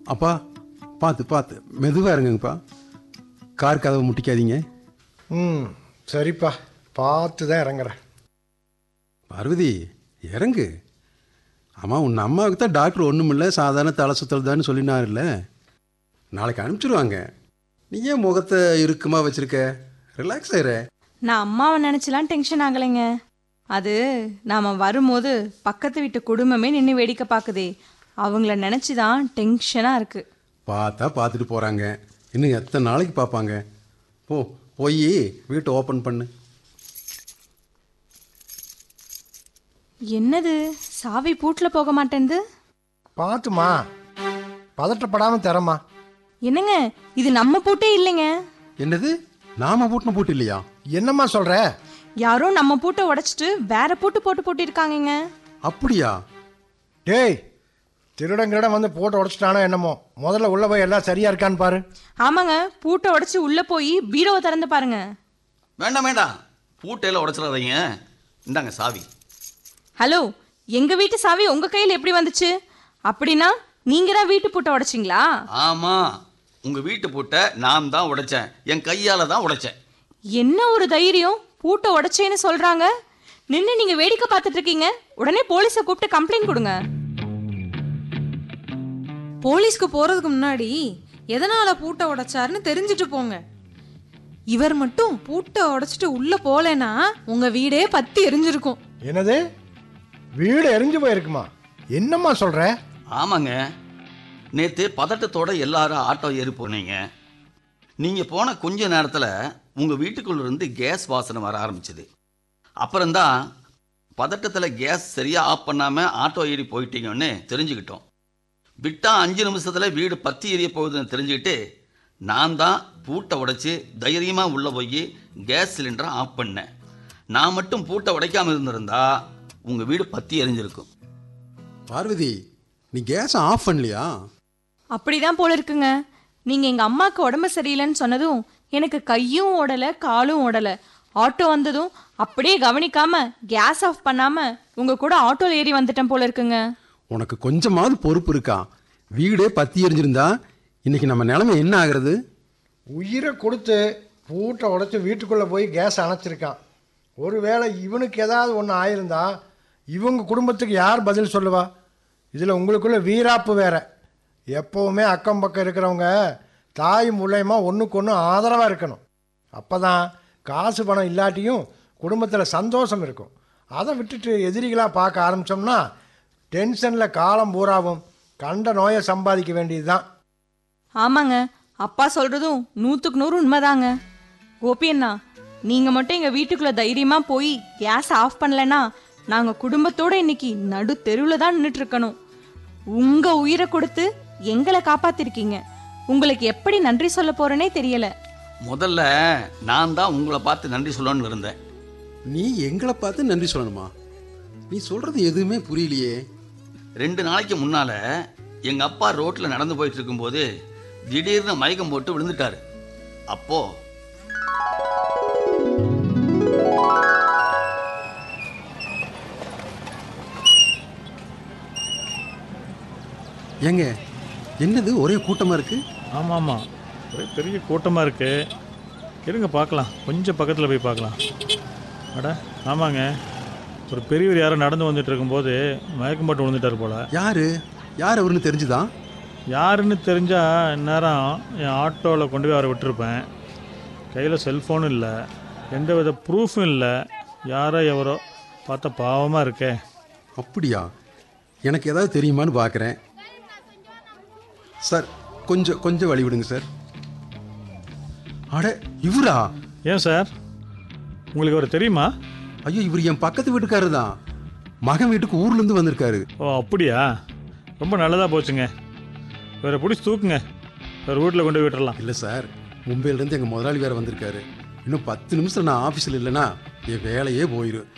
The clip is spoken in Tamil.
அப்பா பார்த்து பார்த்து மெதுவாக இறங்குங்கப்பா கார் கதவை முட்டிக்காதீங்க ம் சரிப்பா பார்த்து தான் இறங்குறேன் பார்வதி இறங்கு ஆமாம் உன் அம்மாவுக்கு தான் டாக்டர் ஒன்றும் இல்லை சாதாரண தலை சுத்தல் தான் சொல்லினார்ல நாளைக்கு அனுப்பிச்சிடுவாங்க நீ ஏன் முகத்தை இறுக்கமாக வச்சிருக்க ரிலாக்ஸ் ஆயிர நான் அம்மாவை நினைச்சலாம் டென்ஷன் ஆகலைங்க அது நாம வரும்போது பக்கத்து வீட்டு குடும்பமே நின்று வேடிக்கை பார்க்குதே அவங்கள நினச்சி தான் டென்ஷனாக இருக்கு பார்த்தா பார்த்துட்டு போகிறாங்க இன்னும் எத்தனை நாளைக்கு பார்ப்பாங்க போ போய் வீட்டை ஓப்பன் பண்ணு என்னது சாவி பூட்டில் போக மாட்டேன்து பார்த்துமா பதட்டப்படாமல் தரமா என்னங்க இது நம்ம பூட்டே இல்லைங்க என்னது நாம பூட்டின பூட்டு இல்லையா என்னம்மா சொல்கிற யாரோ நம்ம பூட்டை உடைச்சிட்டு வேற பூட்டு போட்டு போட்டிருக்காங்கங்க அப்படியா டேய் திருடங்கிடம் வந்து போட்டு உடச்சிட்டானோ என்னமோ முதல்ல உள்ளே போய் எல்லாம் சரியா இருக்கான்னு பாரு ஆமாங்க பூட்டை உடைச்சி உள்ள போய் பீரோவை திறந்து பாருங்க வேண்டாம் வேண்டாம் பூட்டையில உடச்சிடாதீங்க இந்தாங்க சாவி ஹலோ எங்க வீட்டு சாவி உங்க கையில் எப்படி வந்துச்சு அப்படின்னா நீங்க தான் வீட்டு பூட்டை உடைச்சிங்களா ஆமா உங்க வீட்டு பூட்டை நான் தான் உடைச்சேன் என் கையால தான் உடைச்சேன் என்ன ஒரு தைரியம் பூட்டை உடைச்சேன்னு சொல்றாங்க நின்று நீங்க வேடிக்கை பார்த்துட்டு இருக்கீங்க உடனே போலீஸை கூப்பிட்டு கம்ப்ளைண்ட் கொடுங்க போலீஸ்க்கு போறதுக்கு முன்னாடி எதனால பூட்டை உடைச்சாருன்னு தெரிஞ்சுட்டு போங்க இவர் மட்டும் பூட்டை உடைச்சிட்டு உள்ள போலேன்னா உங்க வீடே பத்தி எரிஞ்சிருக்கும் என்னது வீடு எரிஞ்சு போயிருக்குமா என்னம்மா சொல்கிற ஆமாங்க நேற்று பதட்டத்தோட எல்லாரும் ஆட்டோ ஏறி போனீங்க நீங்க போன கொஞ்ச நேரத்தில் உங்க வீட்டுக்குள்ள இருந்து கேஸ் வாசனை வர ஆரம்பிச்சது அப்புறம்தான் பதட்டத்தில் கேஸ் சரியா ஆஃப் பண்ணாம ஆட்டோ ஏறி போயிட்டீங்கன்னு தெரிஞ்சுக்கிட்டோம் விட்டா அஞ்சு நிமிஷத்துல வீடு பத்தி எரிய போகுதுன்னு தெரிஞ்சுக்கிட்டு நான் தான் பூட்டை உடைச்சி தைரியமாக உள்ளே போய் கேஸ் சிலிண்டரை ஆஃப் பண்ணேன் நான் மட்டும் பூட்டை உடைக்காம இருந்திருந்தா உங்கள் வீடு பத்தி எரிஞ்சிருக்கும் பார்வதி நீ கேஸை ஆஃப் பண்ணலையா அப்படிதான் போல இருக்குங்க நீங்க எங்க அம்மாக்கு உடம்பு சரியில்லைன்னு சொன்னதும் எனக்கு கையும் ஓடல காலும் ஓடல ஆட்டோ வந்ததும் அப்படியே கவனிக்காம கேஸ் ஆஃப் பண்ணாம உங்க கூட ஆட்டோல ஏறி வந்துட்டேன் போல இருக்குங்க உனக்கு கொஞ்சமாவது பொறுப்பு இருக்கா வீடே பத்தி எரிஞ்சிருந்தா இன்னைக்கு நம்ம நிலைமை என்ன ஆகுறது உயிரை கொடுத்து பூட்டை உடைச்சி வீட்டுக்குள்ளே போய் கேஸ் அணைச்சிருக்கான் ஒருவேளை இவனுக்கு ஏதாவது ஒன்று ஆயிருந்தா இவங்க குடும்பத்துக்கு யார் பதில் சொல்லுவா இதில் உங்களுக்குள்ள வீராப்பு வேற எப்போவுமே அக்கம் பக்கம் இருக்கிறவங்க தாய் மூலயமா ஒன்றுக்கு ஒன்று ஆதரவாக இருக்கணும் அப்போ தான் காசு பணம் இல்லாட்டியும் குடும்பத்தில் சந்தோஷம் இருக்கும் அதை விட்டுட்டு எதிரிகளாக பார்க்க ஆரம்பித்தோம்னா டென்ஷனில் காலம் பூராவும் கண்ட நோயை சம்பாதிக்க வேண்டியது தான் ஆமாங்க அப்பா சொல்றதும் நூத்துக்கு நூறு உண்மைதாங்க கோபி அண்ணா நீங்க மட்டும் எங்க வீட்டுக்குள்ள தைரியமா போய் கேஸ் ஆஃப் பண்ணலனா நாங்க குடும்பத்தோட இன்னைக்கு நடு தெருவில் தான் நின்றுட்டு இருக்கணும் உங்க உயிரை கொடுத்து எங்களை காப்பாத்திருக்கீங்க உங்களுக்கு எப்படி நன்றி சொல்ல போறேனே தெரியல முதல்ல நான் தான் உங்களை பார்த்து நன்றி சொல்லணும்னு இருந்தேன் நீ எங்களை பார்த்து நன்றி சொல்லணுமா நீ சொல்றது எதுவுமே புரியலையே ரெண்டு நாளைக்கு முன்னால எங்க அப்பா ரோட்ல நடந்து போயிட்டு இருக்கும்போது திடீர்னு மயக்கம் போட்டு விழுந்துட்டாரு அப்போ ஏங்க என்னது ஒரே கூட்டமா இருக்கு ஆமாம் ஆமாம் ஒரே பெரிய கூட்டமாக இருக்கு இருங்க பார்க்கலாம் கொஞ்சம் பக்கத்தில் போய் பார்க்கலாம் அட ஆமாங்க ஒரு பெரியவர் யாரோ நடந்து வந்துட்டு இருக்கும்போது மயக்கம் போட்டு விழுந்துட்டார் போல யாரு யார் அவருன்னு தெரிஞ்சுதான் யாருன்னு தெரிஞ்சால் இந்நேரம் என் ஆட்டோவில் கொண்டு போய் அவரை விட்டுருப்பேன் கையில் செல்ஃபோனும் இல்லை எந்த வித ப்ரூஃபும் இல்லை யாரோ எவரோ பார்த்தா பாவமாக இருக்கே அப்படியா எனக்கு ஏதாவது தெரியுமான்னு பார்க்குறேன் சார் கொஞ்சம் கொஞ்சம் வழி விடுங்க சார் அட இவரா ஏன் சார் உங்களுக்கு அவர் தெரியுமா ஐயோ இவர் என் பக்கத்து வீட்டுக்காரரு தான் மகன் வீட்டுக்கு ஊர்லேருந்து வந்திருக்காரு ஓ அப்படியா ரொம்ப நல்லதாக போச்சுங்க இவரை பிடிச்சி தூக்குங்க வேறு வீட்டில் கொண்டு போய் விட்டுறலாம் இல்லை சார் மும்பையிலேருந்து எங்கள் முதலாளி வேறு வந்திருக்காரு இன்னும் பத்து நிமிஷம் நான் ஆஃபீஸில் இல்லைன்னா என் வேலையே போயிடும்